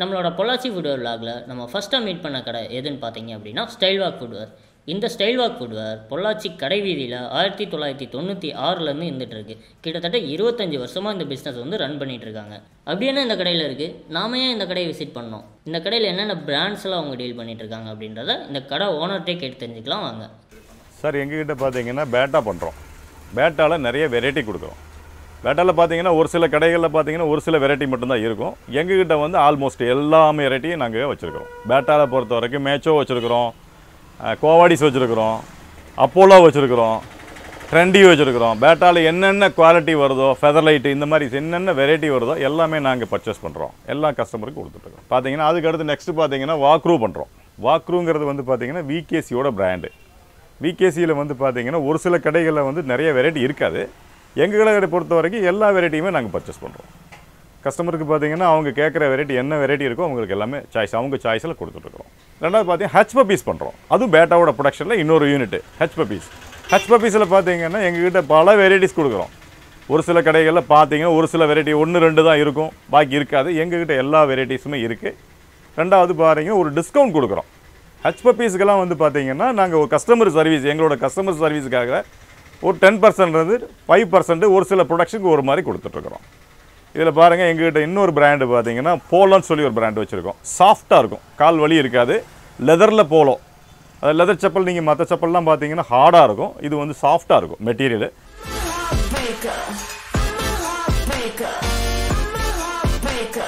நம்மளோட பொள்ளாச்சி ஃபுட்வேர் விலாகில் நம்ம ஃபஸ்ட்டாக மீட் பண்ண கடை எதுன்னு பார்த்தீங்க அப்படின்னா ஸ்டைல் வாக் ஃபுட்வேர் இந்த ஸ்டைல் வாக் ஃபுட்வேர் பொள்ளாச்சி கடை வீதியில் ஆயிரத்தி தொள்ளாயிரத்தி தொண்ணூற்றி ஆறுலேருந்து இருந்துட்டு இருக்கு கிட்டத்தட்ட இருபத்தஞ்சி வருஷமாக இந்த பிஸ்னஸ் வந்து ரன் பண்ணிட்டு இருக்காங்க அப்படி என்ன இந்த கடையில் இருக்குது நாம ஏன் இந்த கடையை விசிட் பண்ணோம் இந்த கடையில் என்னென்ன பிராண்ட்ஸ்லாம் அவங்க டீல் பண்ணிட்டு இருக்காங்க அப்படின்றத இந்த கடை ஓனர்கிட்டே கேட்டு தெரிஞ்சுக்கலாம் வாங்க சார் எங்ககிட்ட பார்த்தீங்கன்னா பேட்டா பண்ணுறோம் பேட்டாவில் நிறைய வெரைட்டி கொடுக்குறோம் பேட்டாவில் பார்த்தீங்கன்னா ஒரு சில கடைகளில் பார்த்தீங்கன்னா ஒரு சில வெரைட்டி மட்டும்தான் இருக்கும் எங்ககிட்ட வந்து ஆல்மோஸ்ட் எல்லா வெரைட்டியும் நாங்கள் வச்சுருக்கிறோம் பேட்டாவில் பொறுத்த வரைக்கும் மேச்சோ வச்சுருக்கிறோம் கோவாடிஸ் வச்சுருக்கிறோம் அப்போலோ வச்சுருக்கிறோம் ட்ரெண்டி வச்சுருக்கிறோம் பேட்டாவில் என்னென்ன குவாலிட்டி வருதோ ஃபெதர்லைட் இந்த மாதிரி என்னென்ன வெரைட்டி வருதோ எல்லாமே நாங்கள் பர்ச்சேஸ் பண்ணுறோம் எல்லா கஸ்டமருக்கும் கொடுத்துட்ருக்கோம் பார்த்தீங்கன்னா அதுக்கு அடுத்து நெக்ஸ்ட் பார்த்தீங்கன்னா வாக்ரூ பண்ணுறோம் வாக்ரூங்கிறது வந்து பார்த்தீங்கன்னா விகேசியோட பிராண்டு விகேசியில் வந்து பார்த்தீங்கன்னா ஒரு சில கடைகளில் வந்து நிறைய வெரைட்டி இருக்காது எங்கள் கடை பொறுத்த வரைக்கும் எல்லா வெரைட்டியுமே நாங்கள் பர்ச்சேஸ் பண்ணுறோம் கஸ்டமருக்கு பார்த்தீங்கன்னா அவங்க கேட்குற வெரைட்டி என்ன வெரைட்டி இருக்கோ அவங்களுக்கு எல்லாமே சாய்ஸ் அவங்க சாய்ஸில் கொடுத்துட்ருக்குறோம் ரெண்டாவது பார்த்தீங்கன்னா ஹச் பப்பீஸ் பண்ணுறோம் அதுவும் பேட்டாவோட ப்ரொடக்ஷனில் இன்னொரு யூனிட் ஹச் பப்பீஸ் ஹச் பப்பீஸில் பார்த்தீங்கன்னா எங்ககிட்ட பல வெரைட்டிஸ் கொடுக்குறோம் ஒரு சில கடைகளில் பார்த்தீங்கன்னா ஒரு சில வெரைட்டி ஒன்று ரெண்டு தான் இருக்கும் பாக்கி இருக்காது எங்ககிட்ட எல்லா வெரைட்டிஸுமே இருக்குது ரெண்டாவது பாருங்க ஒரு டிஸ்கவுண்ட் கொடுக்குறோம் ஹச் பப்பீஸ்க்கெல்லாம் வந்து பார்த்தீங்கன்னா நாங்கள் ஒரு கஸ்டமர் சர்வீஸ் எங்களோட கஸ்டமர் சர்வீஸுக்காக ஒரு டென் பர்சன்ட்லேருந்து ஃபைவ் பர்சன்ட் ஒரு சில ப்ரொடக்ஷனுக்கு ஒரு மாதிரி கொடுத்துட்ருக்குறோம் இதில் பாருங்கள் எங்ககிட்ட இன்னொரு பிராண்டு பார்த்தீங்கன்னா போலோன்னு சொல்லி ஒரு பிராண்ட் வச்சுருக்கோம் சாஃப்டாக இருக்கும் கால் வலி இருக்காது லெதரில் போலோ அது லெதர் செப்பல் நீங்கள் மற்ற செப்பல்லாம் பார்த்தீங்கன்னா ஹார்டாக இருக்கும் இது வந்து சாஃப்டாக இருக்கும் material heartbreaker. I'm a heartbreaker. I'm a heartbreaker.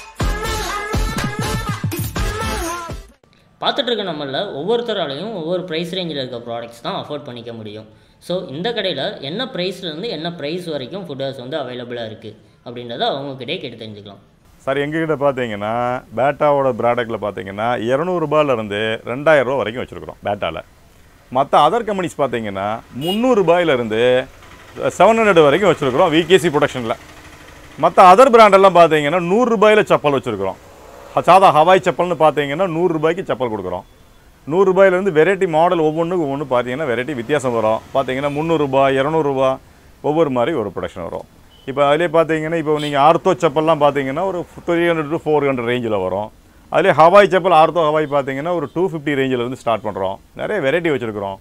பார்த்துட்டு இருக்க நம்மள ஒவ்வொருத்தராலையும் ஒவ்வொரு ப்ரைஸ் ரேஞ்சில் இருக்க ப்ராடக்ட்ஸ் தான் அஃபோர்ட் பண்ணிக்க முடியும் ஸோ இந்த கடையில் என்ன ப்ரைஸ்லேருந்து என்ன ப்ரைஸ் வரைக்கும் ஃபுட்டர்ஸ் வந்து அவைலபிளாக இருக்குது அப்படின்றத அவங்கக்கிட்டே கேட்டு தெரிஞ்சுக்கலாம் சார் எங்ககிட்ட பார்த்தீங்கன்னா பேட்டாவோட ப்ராடக்ட்டில் பார்த்தீங்கன்னா இரநூறுபாலேருந்து ரெண்டாயிரம் ரூபா வரைக்கும் வச்சுருக்குறோம் பேட்டாவில் மற்ற அதர் கம்பெனிஸ் பார்த்தீங்கன்னா முந்நூறுபாயிலிருந்து செவன் ஹண்ட்ரட் வரைக்கும் வச்சுருக்குறோம் விகேசி ப்ரொடக்ஷனில் மற்ற அதர் பிராண்டெல்லாம் பார்த்தீங்கன்னா நூறுரூபாயில் செப்பல் வச்சுருக்குறோம் சாதா ஹவாய் செப்பல்னு பார்த்தீங்கன்னா நூறுரூபாய்க்கு செப்பல் கொடுக்குறோம் நூறுரூபாயிலேருந்து வெரைட்டி மாடல் ஒவ்வொன்றுக்கும் ஒவ்வொன்று பார்த்தீங்கன்னா வெரைட்டி வித்தியாசம் வரும் பார்த்தீங்கன்னா முந்நூறுரூபா இரநூறுபா ஒவ்வொரு மாதிரி ஒரு ப்ரொடக்ஷன் வரும் இப்போ அதிலே பார்த்தீங்கன்னா இப்போ நீங்கள் ஆர்த்தோ செப்பல்லாம் பார்த்தீங்கன்னா ஒரு three hundred to four hundred ரேஞ்சில் வரும் அதிலே ஹவாய் செப்பல் ஆர்த்தோ ஹவாய் பார்த்தீங்கன்னா ஒரு டூ ஃபிஃப்டி ரேஞ்சில் இருந்து ஸ்டார்ட் பண்ணுறோம் நிறைய வெரைட்டி வச்சுருக்குறோம்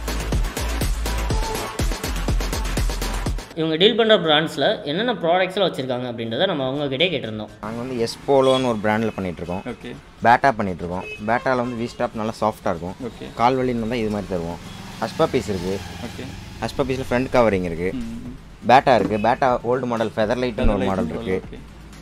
இவங்க டீல் பண்ணுற பிராண்ட்ஸில் என்னென்ன ப்ராடக்ட்ஸ்லாம் வச்சுருக்காங்க அப்படின்றத நம்ம அவங்கக்கிட்டே கேட்டிருந்தோம் நாங்கள் வந்து எஸ்போலோன்னு ஒரு பிராண்டில் பண்ணிகிட்ருக்கோம் ஓகே பேட்டா பண்ணிகிட்ருக்கோம் பேட்டாவில் வந்து வி ஸ்டாப் நல்லா சாஃப்டாக இருக்கும் ஓகே கால் வலின்னு வந்தால் இது மாதிரி தருவோம் ஹஸ்பா பீஸ் இருக்குது ஓகே ஹஸ்பா பீஸில் ஃப்ரண்ட் கவரிங் இருக்குது பேட்டா இருக்குது பேட்டா ஓல்டு மாடல் ஃபெதர் லைட்னு ஒரு மாடல் இருக்குது ஓகே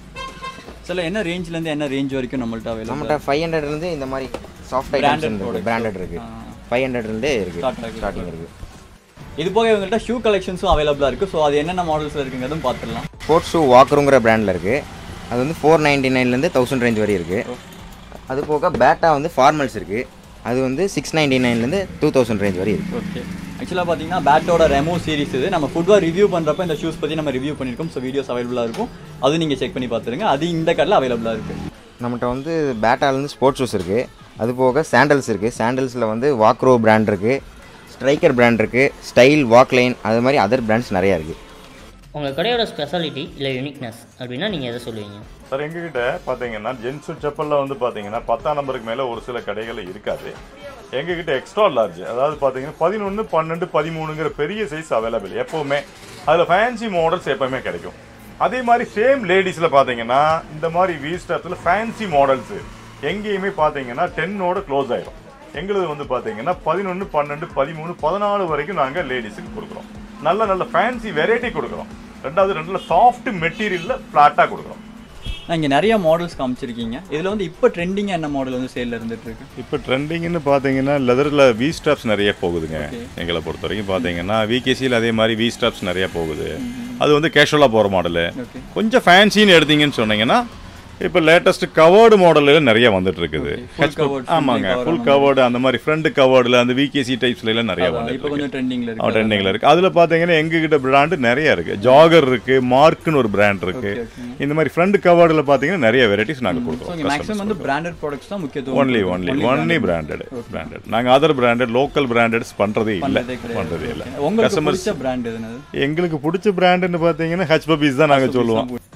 சில என்ன ரேஞ்ச்லேருந்து என்ன ரேஞ்ச் வரைக்கும் நம்மள்ட்ட அவைலபிள் நம்மகிட்ட ஃபைவ் ஹண்ட்ரட்லேருந்து இந்த மாதிரி சாஃப்ட் Branded ஐட்டம்ஸ் இருக்குது products. பிராண்டட் இருக்குது ஆ. ஃபைவ் ஹண்ட்ரட்லேருந்தே Start இருக்குது ஆகுது. ஸ்டார்டிங் இருக்குது இது போக இவங்கள்ட்ட ஷூ கலெக்ஷன்ஸும் அவைலபிளாக இருக்குது ஸோ அது என்னென்ன மாடல்ஸில் இருக்குங்கிறதும் பார்த்துடலாம் ஸ்போர்ட்ஸ் ஷூ வாக்கருங்கிற பிராண்டில் இருக்குது அது வந்து ஃபோர் நைன்டி நைன்லேருந்து தௌசண்ட் ரேஞ்ச் வரை இருக்குது அது போக பேட்டா வந்து ஃபார்மல்ஸ் இருக்குது அது வந்து சிக்ஸ் நைன்டி நைன்லேருந்து டூ தௌசண்ட் ரேஞ்ச் வரை இருக்குது ஓகே ஆக்சுவலாக பார்த்தீங்கன்னா பேட்டோட ரெமோ சீரிஸ் இது நம்ம ஃபுட்வேர் ரிவ்யூ பண்ணுறப்ப இந்த ஷூஸ் பற்றி நம்ம ரிவ்யூ பண்ணியிருக்கோம் ஸோ வீடியோஸ் அவைலபிளாக இருக்கும் அது நீங்கள் செக் பண்ணி பார்த்துருங்க அது இந்த கடையில் அவைலபிளாக இருக்குது நம்மகிட்ட வந்து பேட்டாலேருந்து ஸ்போர்ட்ஸ் ஷூஸ் இருக்குது அது போக சாண்டல்ஸ் இருக்குது சாண்டல்ஸில் வந்து வாக்ரோ பிராண்ட் இருக்குது ஸ்ட்ரைக்கர் பிராண்ட் இருக்குது ஸ்டைல் வாக்லைன் அது மாதிரி அதர் பிராண்ட்ஸ் நிறையா இருக்குது உங்கள் கடையோட ஸ்பெஷாலிட்டி இல்லை யூனிக்னஸ் அப்படின்னா நீங்கள் எதை சொல்லுவீங்க சார் எங்ககிட்ட பார்த்தீங்கன்னா ஜென்ஸு செப்பலில் வந்து பார்த்தீங்கன்னா பத்தாம் நம்பருக்கு மேலே ஒரு சில கடைகளில் இருக்காது எங்ககிட்ட எக்ஸ்ட்ரா லார்ஜ் அதாவது பார்த்தீங்கன்னா பதினொன்று பன்னெண்டு பதிமூணுங்கிற பெரிய சைஸ் அவைலபிள் எப்போவுமே அதில் ஃபேன்சி மாடல்ஸ் எப்போவுமே கிடைக்கும் அதே மாதிரி சேம் லேடிஸில் பார்த்தீங்கன்னா இந்த மாதிரி வி ஸ்டாப்ஸில் ஃபேன்சி மாடல்ஸு எங்கேயுமே பார்த்தீங்கன்னா டென்னோட க்ளோஸ் ஆயிடும் எங்களுது வந்து பார்த்தீங்கன்னா பதினொன்று பன்னெண்டு பதிமூணு பதினாலு வரைக்கும் நாங்கள் லேடிஸுக்கு கொடுக்குறோம் நல்ல நல்ல ஃபேன்சி வெரைட்டி கொடுக்குறோம் ரெண்டாவது ரெண்டுல சாஃப்ட் மெட்டீரியலில் ஃப்ளாட்டாக கொடுக்குறோம் நான் இங்கே நிறைய மாடல்ஸ் காமிச்சிருக்கீங்க இதில் வந்து இப்போ ட்ரெண்டிங்காக என்ன மாடல் வந்து சேலில் இருந்துட்டு இருக்கு இப்போ ட்ரெண்டிங்னு பார்த்தீங்கன்னா லெதரில் வி ஸ்டாப்ஸ் நிறைய போகுதுங்க எங்களை பொறுத்த வரைக்கும் பார்த்தீங்கன்னா விகேசியில் அதே மாதிரி வி ஸ்டாப்ஸ் நிறைய போகுது அது வந்து கேஷுவலாக போகிற மாடலு ஓகே கொஞ்சம் ஃபேன்சின்னு எடுத்தீங்கன்னு சொன்னீங்கன்னா இப்போ லேட்டஸ்ட் கவர்டு மாடலில் நிறைய வந்துட்டு இருக்குது full covered, full ஆமாங்க cover ஃபுல் கவர்டு அந்த மாதிரி ஃப்ரண்ட் கவர்டில் அந்த விகேசி டைப்ஸ்ல எல்லாம் நிறைய வந்துட்டு இப்போ இருக்கு கொஞ்சம் ட்ரெண்டிங்கில் அவன் இருக்கு ட்ரெண்டிங்கில் இருக்குது அதில் பார்த்தீங்கன்னா எங்ககிட்ட பிராண்டு நிறைய இருக்குது ஜாகர் இருக்குது மார்க்னு ஒரு பிராண்ட் இருக்குது Okay, இந்த மாதிரி ஃப்ரண்ட் கவர்டில் பார்த்தீங்கன்னா நிறைய வெரைட்டிஸ் நாங்கள் ஸோ கொடுக்குறோம் இங்கே மேக்ஸிமம் வந்து பிராண்டட் ப்ராடக்ட்ஸ் தான் முக்கியத்துவம் only only only branded branded நாங்கள் அதர் பிராண்டட் லோக்கல் பிராண்டட்ஸ் பண்ணுறதே இல்லை பண்றதே கிடையாது. பண்ணுறதே இல்லை உங்களுக்கு கஸ்டமர்ஸ் பிடிச்ச பிராண்ட் எதுனது எங்களுக்கு பிடிச்ச பிராண்டுன்னு பார்த்தீங்கன்னா ஹச் பப்பீஸ் தான் நாங்கள் சொல்லுவோம்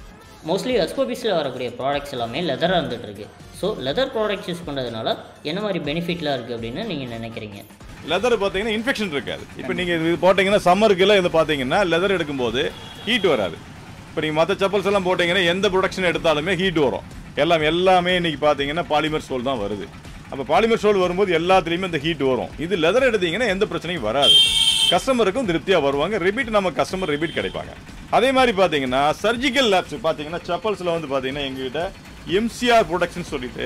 மோஸ்ட்லி எஸ்போபிஸில் வரக்கூடிய ப்ராடக்ட்ஸ் எல்லாமே லெதராக இருந்துட்டு இருக்கு ஸோ லெதர் ப்ராடக்ட்ஸ் யூஸ் பண்ணுறதுனால என்ன மாதிரி பெனிஃபிட்லாம் இருக்குது அப்படின்னு நீங்கள் நினைக்கிறீங்க லெதர் பார்த்தீங்கன்னா இன்ஃபெக்ஷன் இருக்காது இப்போ நீங்கள் இது போட்டிங்கன்னா சம்மருக்குலாம் இது பார்த்தீங்கன்னா லெதர் எடுக்கும்போது ஹீட் வராது இப்போ நீங்கள் மற்ற செப்பல்ஸ் எல்லாம் போட்டிங்கன்னா எந்த ப்ரொடக்ஷன் எடுத்தாலுமே ஹீட் வரும் எல்லாம் எல்லாமே இன்னைக்கு பார்த்தீங்கன்னா பாலிமர் சோல் தான் வருது அப்போ பாலிமர் சோல் வரும்போது எல்லாத்துலேயுமே இந்த ஹீட் வரும் இது லெதர் எடுத்தீங்கன்னா எந்த பிரச்சனையும் வராது கஸ்டமருக்கும் திருப்தியாக வருவாங்க ரிப்பீட் நம்ம கஸ்டமர் ரிப்பீட் கிடைப்பாங்க அதே மாதிரி பார்த்தீங்கன்னா சர்ஜிக்கல் லேப்ஸ் பார்த்தீங்கன்னா செப்பல்ஸில் வந்து பார்த்தீங்கன்னா எங்ககிட்ட எம்சிஆர் ப்ரொடக்ஷன் சொல்லிட்டு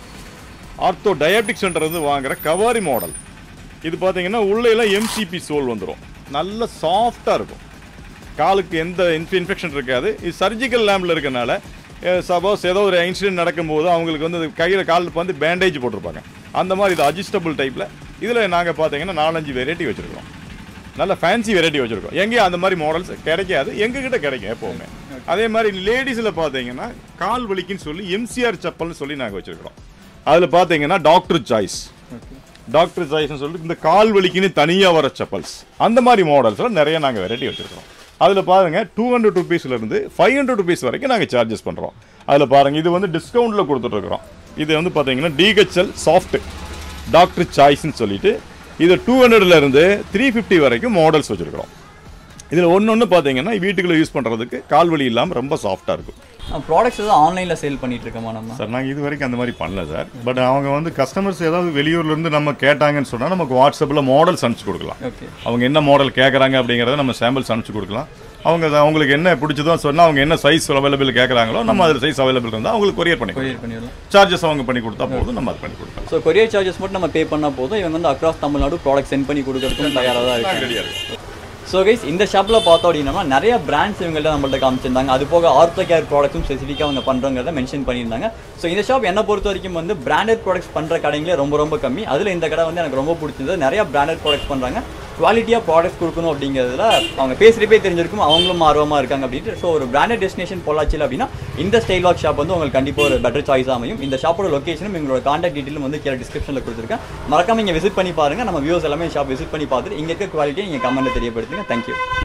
ஆர்த்தோ டயபிட்டிக் சென்டர் வந்து வாங்குற கவாரி மாடல் இது பார்த்தீங்கன்னா உள்ள எல்லாம் எம்சிபி சோல் வந்துடும் நல்ல சாஃப்டாக இருக்கும் காலுக்கு எந்த இன்ஃபெக்ஷன் இருக்காது இது சர்ஜிக்கல் லேம்பில் இருக்கனால சப்போஸ் ஏதோ ஒரு இன்சிடென்ட் நடக்கும்போது அவங்களுக்கு வந்து கையில் காலுக்கு வந்து பேண்டேஜ் போட்டிருப்பாங்க அந்த மாதிரி இது அட்ஜஸ்டபிள் டைப்பில் இதில் நாங்கள் பார்த்தீங்கன்னா நாலஞ்சு வெரைட்டி வச்சுருக்கோம் நல்ல ஃபேன்சி வெரைட்டி வச்சுருக்கோம் எங்கேயும் அந்த மாதிரி மாடல்ஸ் கிடைக்காது எங்ககிட்ட கிடைக்கும் எப்போவுமே அதே மாதிரி லேடிஸில் பார்த்தீங்கன்னா கால் வலிக்குன்னு சொல்லி எம்சிஆர் செப்பல்னு சொல்லி நாங்கள் வச்சுருக்கிறோம் அதில் பார்த்தீங்கன்னா டாக்டர் சாய்ஸ் டாக்டர் சாய்ஸ்னு சொல்லிட்டு இந்த கால் வலிக்குன்னு தனியாக வர செப்பல்ஸ் அந்த மாதிரி மாடல்ஸ்லாம் நிறைய நாங்கள் வெரைட்டி வச்சுருக்கோம் அதில் பாருங்க டூ ஹண்ட்ரட் ருபீஸ்லேருந்து ஃபைவ் ஹண்ட்ரட் ருபீஸ் வரைக்கும் நாங்கள் சார்ஜஸ் பண்ணுறோம் அதில் பாருங்க இது வந்து டிஸ்கவுண்ட்டில் கொடுத்துட்ருக்குறோம் இது வந்து பார்த்தீங்கன்னா டிஹெச்எல் சாஃப்ட் டாக்டர் சாய்ஸ்னு சொல்லிட்டு இது டூ ஹண்ட்ரட்லேருந்து த்ரீ ஃபிஃப்டி வரைக்கும் மாடல்ஸ் வச்சுருக்கிறோம் இதில் ஒன்று ஒன்று பார்த்தீங்கன்னா வீட்டுக்குள்ளே யூஸ் பண்ணுறதுக்கு கால் வலி இல்லாமல் ரொம்ப சாஃப்டாக இருக்கும் ப்ராடக்ட்ஸ் எதாவது ஆன்லைனில் சேல் பண்ணிட்டு இருக்கோமா நம்ம சார் நாங்கள் இது வரைக்கும் அந்த மாதிரி பண்ணல சார் பட் அவங்க வந்து கஸ்டமர்ஸ் ஏதாவது வெளியூர்ல இருந்து நம்ம கேட்டாங்கன்னு சொன்னால் நமக்கு வாட்ஸ்அப்பில் மாடல்ஸ் அனுப்பிச்சு கொடுக்கலாம் ஓகே அவங்க என்ன மாடல் கேட்குறாங்க அப்படிங்கிறத நம்ம சாம்பிள்ஸ் அனுப்பிச்சு கொடுக்கலாம் அவங்க அதை அவங்களுக்கு என்ன பிடிச்சதோ சொன்னால் அவங்க என்ன சைஸ் அவைலபிள் கேட்குறாங்களோ நம்ம அதில் சைஸ் அவைலபிள் இருந்தால் அவங்களுக்கு கொரியர் பண்ணி கொரியர் பண்ணிடலாம் சார்ஜஸ் அவங்க பண்ணி கொடுத்தா போதும் நம்ம அது பண்ணி கொடுக்கலாம் ஸோ கொரியர் சார்ஜஸ் மட்டும் நம்ம பே பண்ணால் போதும் இவங்க வந்து அக்ராஸ் தமிழ்நாடு ப்ராடக்ட் சென்ட் பண்ணி கொடுக்கறதுக்கும் தயாராக தான் இருக்காங்க ரெடியாக இருக்கும் ஸோ கைஸ் இந்த ஷாப்பில் பார்த்தோம் அப்படின்னா நிறைய பிராண்ட்ஸ் இவங்கள்ட்ட நம்மள்ட்ட காமிச்சிருந்தாங்க அது போக ஆர்த்தோ கேர் ப்ராடக்ட்ஸும் ஸ்பெசிஃபிக்காக அவங்க பண்ணுறங்கிறத மென்ஷன் பண்ணியிருந்தாங்க ஸோ இந்த ஷாப் என்ன பொறுத்த வரைக்கும் வந்து பிராண்டட் ப்ராடக்ட்ஸ் பண்ணுற கடைங்களே ரொம்ப ரொம்ப கம்மி அதில் இந்த கடை வந்து எனக்கு ரொம்ப பிடிச்சது நிறைய பிராண்டட் ப்ராடக்ட்ஸ் பண்ணுறாங்க குவாலிட்டியாக ப்ராடக்ட்ஸ் கொடுக்கணும் அப்படிங்கிறதுல அவங்க பேசுகிறப்பே தெரிஞ்சிருக்கும் அவங்களும் ஆர்வமாக இருக்காங்க அப்படின்ட்டு ஸோ ஒரு பிராண்டட் டெஸ்டினேஷன் பொள்ளாச்சியில் அப்படின்னா இந்த ஸ்டைல் வாக் ஷாப் வந்து உங்களுக்கு கண்டிப்பாக ஒரு பெட்டர் சாய்ஸ் அமையும் இந்த ஷாப்போட லொக்கேஷனும் எங்களோட காண்டாக்ட் டீட்டெயிலும் வந்து கீழே டிஸ்கிரிப்ஷனில் கொடுத்துருக்கேன் மறக்காம இங்கே விசிட் பண்ணி பாருங்க நம்ம வியூஸ் எல்லாமே ஷாப் விசிட் பண்ணி பார்த்துட்டு இங்கே இருக்க குவாலிட்டியை நீங்கள் கமெண்ட்டில் தெரியப்படுத்துங்க தேங்க்யூ